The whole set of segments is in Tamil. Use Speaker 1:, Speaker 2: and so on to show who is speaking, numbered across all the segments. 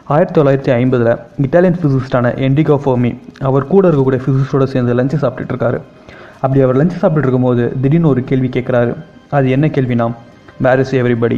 Speaker 1: ஆயிரத்தி தொள்ளாயிரத்தி ஐம்பதில் இட்டாலியன் ஃபிசிஸ்டான என்டிகோ ஃபோமி அவர் கூட இருக்கக்கூடிய ஃபிசிஸ்டோட சேர்ந்து லஞ்சு சாப்பிட்டுட்டு இருக்காரு அப்படி அவர் லஞ்சு சாப்பிட்டுட்டு இருக்கும்போது திடீர்னு ஒரு கேள்வி கேட்குறாரு அது என்ன கேள்வினா வேர் இஸ் எவ்ரிபடி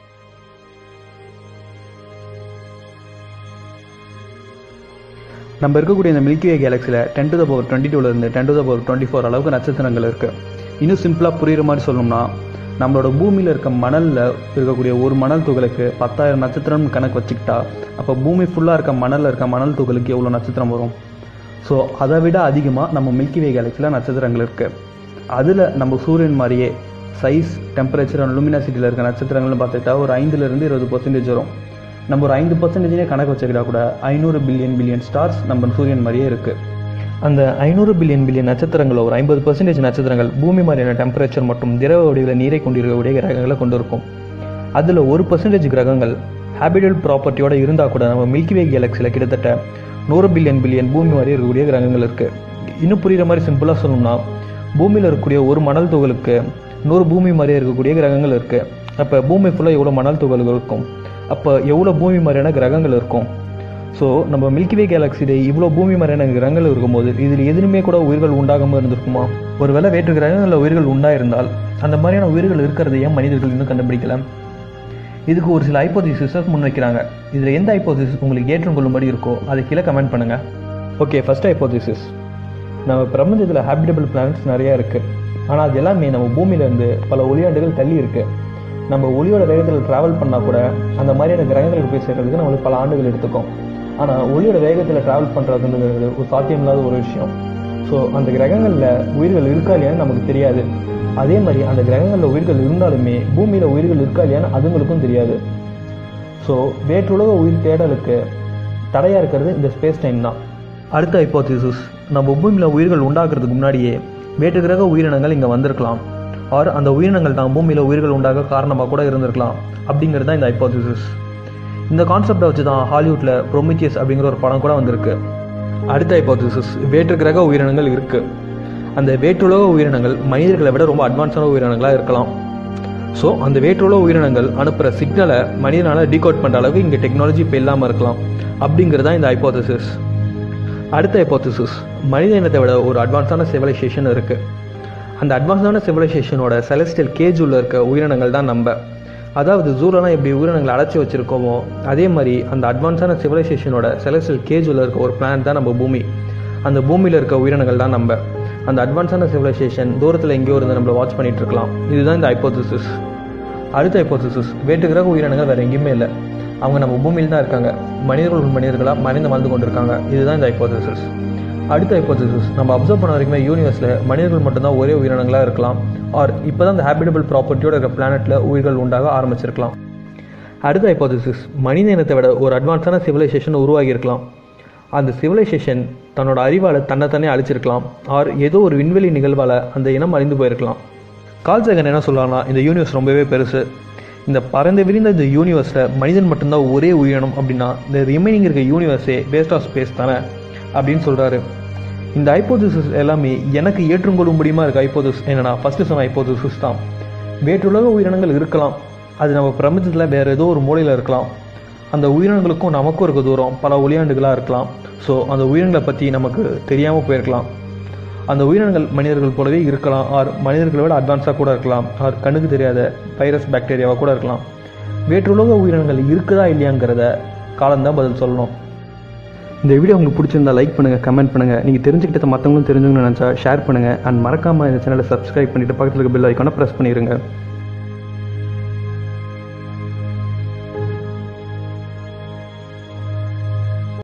Speaker 1: நம்ம இருக்கக்கூடிய இந்த மில்கி வே கேலக்ஸியில் ten to the power twenty டூலேருந்து ten to the power twenty four அளவுக்கு நட்சத்திரங்கள் இருக்குது இன்னும் சிம்பிளாக புரியுற மாதிரி சொல்லணும்னா நம்மளோட பூமியில் இருக்க மணலில் இருக்கக்கூடிய ஒரு மணல் துகளுக்கு பத்தாயிரம் நட்சத்திரம் கணக்கு வச்சுக்கிட்டா அப்போ பூமி ஃபுல்லாக இருக்க மணலில் இருக்க மணல் துகளுக்கு எவ்வளோ நட்சத்திரம் வரும் ஸோ அதை விட அதிகமாக நம்ம மில்கி வே கேலக்ஸியில் நட்சத்திரங்கள் இருக்குது அதில் நம்ம சூரியன் மாதிரியே சைஸ் டெம்பரேச்சர் அண்ட் லுமினாசிட்டியில் இருக்க நட்சத்திரங்கள்னு பார்த்துட்டா ஒரு ஐந்துலேருந்து இருபது பர்சன்டேஜ் வரும் நம்ம ஒரு ஐந்து பர்சன்டேஜ்னே கணக்கு வச்சுக்கிட்டா கூட ஐநூறு பில்லியன் பில்லியன் ஸ்டார்ஸ் நம்ம சூரியன் மாதிரியே இருக்குது அந்த ஐநூறு பில்லியன் பில்லியன் நட்சத்திரங்கள் ஒரு ஐம்பது பர்சன்டேஜ் நட்சத்திரங்கள் பூமி மாதிரியான டெம்பரேச்சர் மற்றும் திரவ வடிவில் நீரை கொண்டிருக்கக்கூடிய கிரகங்களை கொண்டு இருக்கும் அதில் ஒரு பர்சன்டேஜ் கிரகங்கள் ஹேபிடல் ப்ராப்பர்ட்டியோட இருந்தால் கூட நம்ம மில்கி வே கேலக்ஸியில் கிட்டத்தட்ட நூறு பில்லியன் பில்லியன் பூமி மாதிரி இருக்கக்கூடிய கிரகங்கள் இருக்குது இன்னும் புரியுற மாதிரி சிம்பிளாக சொல்லணும்னா பூமியில் இருக்கக்கூடிய ஒரு மணல் துகளுக்கு நூறு பூமி மாதிரியே இருக்கக்கூடிய கிரகங்கள் இருக்குது அப்போ பூமி ஃபுல்லாக எவ்வளோ மணல் துகள்கள் இருக்கும் அப்போ எவ்வளோ பூமி மாதிரியான கிரகங்கள் இருக்கும் ஸோ நம்ம மில்கி வே கேலக்சியில் இவ்வளோ பூமி மாதிரியான கிரகங்கள் இருக்கும்போது இதில் எதுவுமே கூட உயிர்கள் உண்டாகாமல் இருந்திருக்குமா ஒருவேளை வேற்று கிரகங்களில் உயிர்கள் உண்டாயிருந்தால் அந்த மாதிரியான உயிர்கள் இருக்கிறத ஏன் மனிதர்கள் இன்னும் கண்டுபிடிக்கல இதுக்கு ஒரு சில ஹைப்போதிசிஸை முன்வைக்கிறாங்க இதில் எந்த ஹைப்போதிசிஸ் உங்களுக்கு ஏற்றுக்கொள்ளும்படி இருக்கோ அதை கீழே கமெண்ட் பண்ணுங்கள் ஓகே ஃபர்ஸ்ட் ஹைப்போதிசிஸ் நம்ம பிரபஞ்சத்தில் ஹேபிட்டபிள் பிளானட்ஸ் நிறையா இருக்குது ஆனால் அது எல்லாமே நம்ம பூமியிலேருந்து பல ஒளியாண்டுகள் தள்ளி இருக்குது நம்ம ஒளியோட வேகத்தில் ட்ராவல் பண்ணால் கூட அந்த மாதிரியான கிரகங்களுக்கு போய் சேர்றதுக்கு நம்மளுக்கு பல ஆண்டுகள் எடுத்துக்கும் ஆனால் ஒளியோட வேகத்தில் ட்ராவல் பண்ணுறதுங்கிறது ஒரு சாத்தியமில்லாத ஒரு விஷயம் ஸோ அந்த கிரகங்களில் உயிர்கள் இருக்கா இல்லையான்னு நமக்கு தெரியாது அதே மாதிரி அந்த கிரகங்களில் உயிர்கள் இருந்தாலுமே பூமியில் உயிர்கள் இருக்கா இல்லையான்னு அதுங்களுக்கும் தெரியாது ஸோ வேற்றுலக உயிர் தேடலுக்கு தடையாக இருக்கிறது இந்த ஸ்பேஸ் டைம் தான் அடுத்த ஹைப்போதிசிஸ் நம்ம பூமியில் உயிர்கள் உண்டாக்குறதுக்கு முன்னாடியே வேற்று கிரக உயிரினங்கள் இங்கே வந்திருக்கலாம் ஆர் அந்த உயிரினங்கள் தான் பூமியில் உயிர்கள் உண்டாக காரணமாக கூட இருந்திருக்கலாம் அப்படிங்கிறது தான் இந்த ஹைப்போதிசிஸ் இந்த கான்செப்டை வச்சு தான் ஹாலிவுட்டில் ப்ரொமித்தியஸ் அப்படிங்கிற ஒரு படம் கூட வந்திருக்கு அடுத்த ஹைப்போதிசிஸ் வேற்று கிரக உயிரினங்கள் இருக்குது அந்த வேற்றுலக உயிரினங்கள் மனிதர்களை விட ரொம்ப அட்வான்ஸான உயிரினங்களாக இருக்கலாம் ஸோ அந்த வேற்றுலக உயிரினங்கள் அனுப்புகிற சிக்னலை மனிதனால் டீகோட் பண்ணுற அளவுக்கு இங்கே டெக்னாலஜி இப்போ இல்லாமல் இருக்கலாம் அப்படிங்கிறது தான் இந்த ஹைப்போதிசிஸ் அடுத்த ஹைப்போதிசிஸ் மனித இனத்தை விட ஒரு அட்வான்ஸான சிவிலைசேஷன் இருக்குது அந்த அட்வான்ஸான சிவிலைசேஷனோட செலஸ்டியல் கேஜ் உள்ள இருக்க உயிரினங்கள் தான் நம்ம அதாவது ஜூலெலாம் எப்படி உயிரினங்களை அடைச்சி வச்சுருக்கோமோ அதே மாதிரி அந்த அட்வான்ஸான சிவிலைசேஷனோட செலஸ்டியல் கேஜ் உள்ள இருக்க ஒரு பிளான் தான் நம்ம பூமி அந்த பூமியில் இருக்க உயிரினங்கள் தான் நம்ம அந்த அட்வான்ஸான சிவிலைசேஷன் தூரத்தில் எங்கேயோ இருந்து நம்மளை வாட்ச் பண்ணிட்டு இருக்கலாம் இதுதான் இந்த ஹைப்போதிசிஸ் அடுத்த ஹைப்போதிசிஸ் வேற்று கிரக உயிரினங்கள் வேறு எங்கேயுமே இல்லை அவங்க நம்ம பூமியில் தான் இருக்காங்க மனிதர்கள் மனிதர்களாக மறைந்து வாழ்ந்து கொண்டிருக்காங்க இதுதான் இந்த ஹைப்போதிசிஸ் அடுத்த ஹைப்போதிசிஸ் நம்ம அப்சர்வ் பண்ண வரைக்குமே யூனிவர்ஸில் மனிதர்கள் மட்டும்தான் ஒரே உயிரினங்களாக இருக்கலாம் ஆர் இப்போ தான் இந்த ஹேபிட்டபிள் ப்ராப்பர்ட்டியோட இருக்க பிளானெட்டில் உயிர்கள் உண்டாக ஆரம்பிச்சிருக்கலாம் அடுத்த ஹைப்போதிசிஸ் மனித இனத்தை விட ஒரு அட்வான்ஸான சிவிலைசேஷன் உருவாகி இருக்கலாம் அந்த சிவிலைசேஷன் தன்னோட அறிவால் தன்னைத்தானே அழிச்சிருக்கலாம் ஆர் ஏதோ ஒரு விண்வெளி நிகழ்வால் அந்த இனம் அழிந்து போயிருக்கலாம் கால்சேகன் என்ன சொல்லலாம்னா இந்த யூனிவர்ஸ் ரொம்பவே பெருசு இந்த பறந்து விரிந்த இந்த யூனிவர்ஸில் மனிதன் மட்டும்தான் ஒரே உயிரினம் அப்படின்னா இந்த ரிமைனிங் இருக்க யூனிவர்ஸே வேஸ்ட் ஆஃப் ஸ்பேஸ் தானே அப்படின்னு சொல்கிறாரு இந்த ஹைப்போதிசிஸ் எல்லாமே எனக்கு ஏற்றுக்கொள்ளும்படியுமா இருக்க ஹைப்போதிஸ் என்னன்னா ஃபஸ்ட்டு சொன்ன ஹைப்போதிசிஸ் தான் வேற்றுலக உயிரினங்கள் இருக்கலாம் அது நம்ம பிரபஞ்சத்தில் வேறு ஏதோ ஒரு மூலையில் இருக்கலாம் அந்த உயிரினங்களுக்கும் நமக்கும் இருக்க தூரம் பல ஒளியாண்டுகளாக இருக்கலாம் ஸோ அந்த உயிரினங்களை பற்றி நமக்கு தெரியாமல் போயிருக்கலாம் அந்த உயிரினங்கள் மனிதர்கள் போலவே இருக்கலாம் ஆர் மனிதர்களை விட அட்வான்ஸாக கூட இருக்கலாம் ஆர் கண்ணுக்கு தெரியாத வைரஸ் பாக்டீரியாவாக கூட இருக்கலாம் வேற்றுலக உயிரினங்கள் இருக்குதா இல்லையாங்கிறத காலம்தான் பதில் சொல்லணும் இந்த வீடியோ உங்களுக்கு பிடிச்சிருந்தா லைக் பண்ணுங்கள் கமெண்ட் பண்ணுங்கள் நீங்கள் தெரிஞ்சுக்கிட்ட மற்றவங்களும் தெரிஞ்சுக்கணும்னு நினச்சா ஷேர் பண்ணுங்கள் அண்ட் மறக்காமல் இந்த சேனலை சப்ஸ்கிரைப் பண்ணிவிட்டு பக்கத்தில் இருக்க பெல் ஐக்கானை ப்ரெஸ் பண்ணிடுங்க